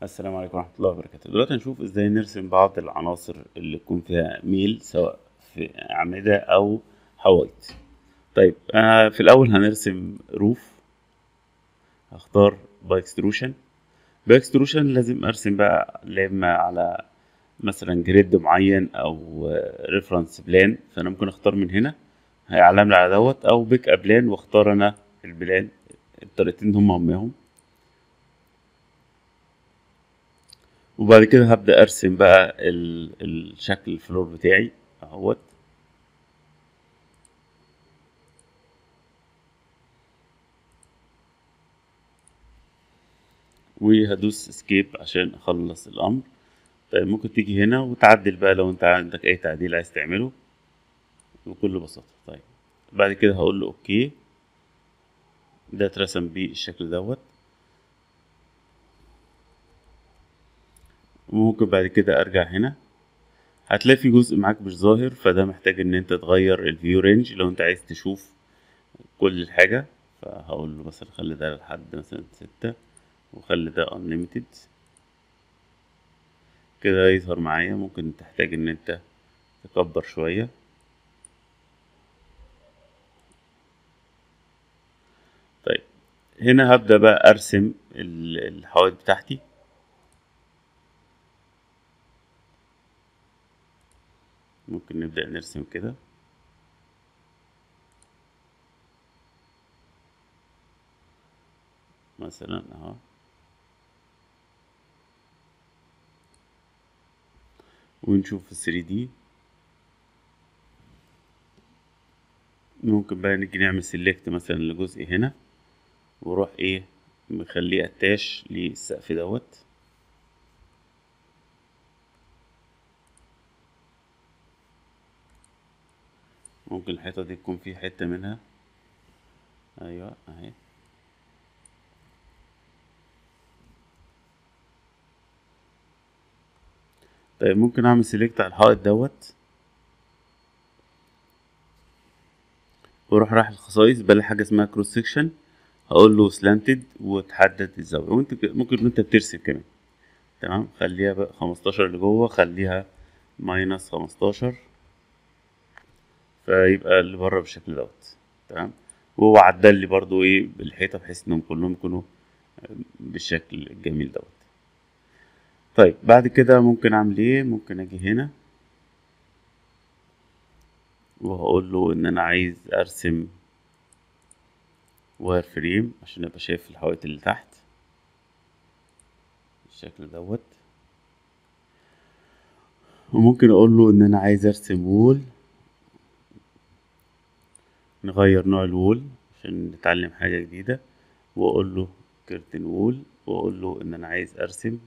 السلام عليكم ورحمة الله وبركاته دلوقتي هنشوف ازاي نرسم بعض العناصر اللي يكون فيها ميل سواء في أعمدة أو حوايط طيب أنا في الأول هنرسم روف هختار باكستروشن باكستروشن لازم أرسم بقى لا إما على مثلا جريد معين أو ريفرنس بلان فأنا ممكن أختار من هنا هيعلم لي على دوت أو بيك أبلان وأختار أنا البلان الطريقتين هما هماهم وبعد كده هبدأ أرسم بقى ال- الشكل الفلور بتاعي اهوت وهدوس اسكيب عشان اخلص الامر طيب ممكن تيجي هنا وتعدل بقى لو انت عندك اي تعديل عايز تعمله بكل بساطة طيب بعد كده هقول له اوكي ده اترسم بالشكل دوت وممكن بعد كده ارجع هنا هتلاقي في جزء معاك مش ظاهر فده محتاج ان انت تغير الفيو رينج لو انت عايز تشوف كل الحاجة فهقول له مثلا خلي ده لحد مثلا ستة وخلي ده unlimited كده يظهر معايا ممكن تحتاج ان انت تكبر شوية طيب هنا هبدأ بقى ارسم ال- الحوائط بتاعتي ممكن نبدأ نرسم كده مثلا اهو ونشوف ال 3 دي ممكن بقى نيجي نعمل سيلكت مثلا لجزء هنا وروح ايه مخليه اتاش للسقف دوت ممكن الحيطة دي تكون في حتة منها ايوه اهي طيب ممكن اعمل سيلكت على الحائط دوت واروح رايح الخصائص بلاقي حاجة اسمها كروس سيكشن هقول له سلانتد وتحدد الزاوية وانت ك- ممكن وانت بترسم كمان تمام خليها بقى خمستاشر لجوه خليها ماينس خمستاشر فيبقى اللي بره بالشكل دوت تمام وهو عدل لي برضو ايه بالحيطة بحيث انهم كلهم يكونوا بالشكل الجميل دوت طيب بعد كده ممكن اعمل ايه ممكن اجي هنا وهقول له ان انا عايز ارسم واير فريم عشان ابقى شايف الحوائط اللي تحت بالشكل دوت وممكن اقول له ان انا عايز ارسم وول نغير نوع الوول عشان نتعلم حاجة جديدة واقول له كيرتن وول واقول له ان انا عايز ارسم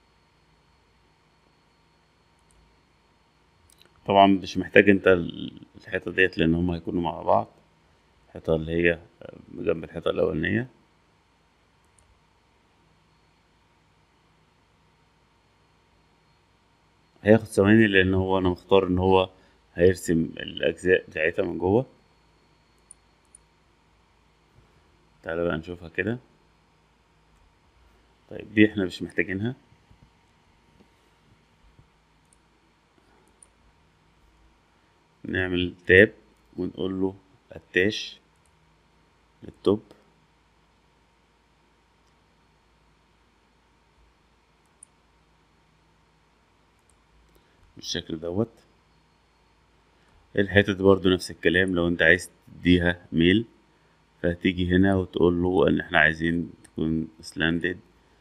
طبعا مش محتاج انت الحيطة ديت لان هما هيكونوا مع بعض الحيطة اللي هي جنب الحيطة الاولانية هياخد ثواني لان هو انا مختار ان هو هيرسم الاجزاء بتاعتها من جوه تعالى بقى نشوفها كده طيب دي احنا مش محتاجينها نعمل تاب ونقول له اتاش للتوب بالشكل دوت الحتة دي برضو نفس الكلام لو انت عايز تديها ميل فهتيجي هنا وتقول له ان احنا عايزين تكون سلاندد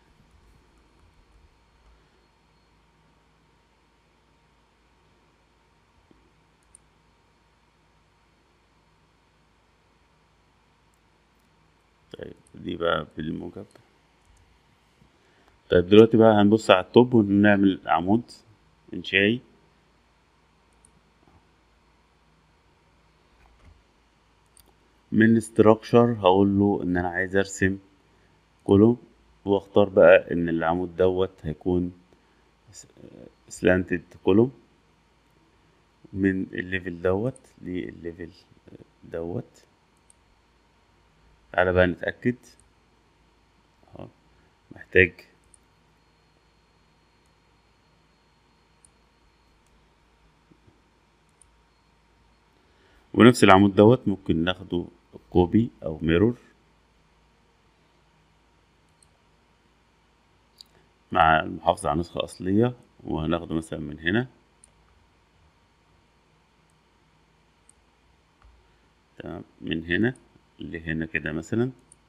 طيب دي بقى بالموجب طيب دلوقتي بقى هنبص على التوب ونعمل عمود انشائي من structure هقول له ان انا عايز ارسم كولوم واختار بقى ان العمود دوت هيكون سلانتد كولوم من الليفل دوت للليفل دوت تعالى بقى نتأكد اهو محتاج ونفس العمود دوت ممكن ناخده كوبي او ميرور مع المحافظة على نسخة أصلية وهناخده مثلا من هنا تمام من هنا لهنا كده مثلا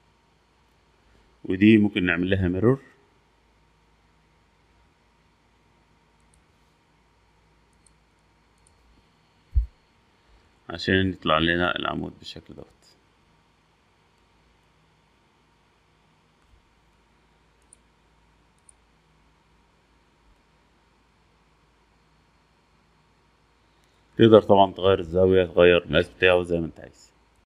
ودي ممكن نعمل لها ميرور عشان يطلع لنا العمود بالشكل دوت تقدر طبعا تغير الزاوية تغير المقاس بتاعه زي ما انت عايز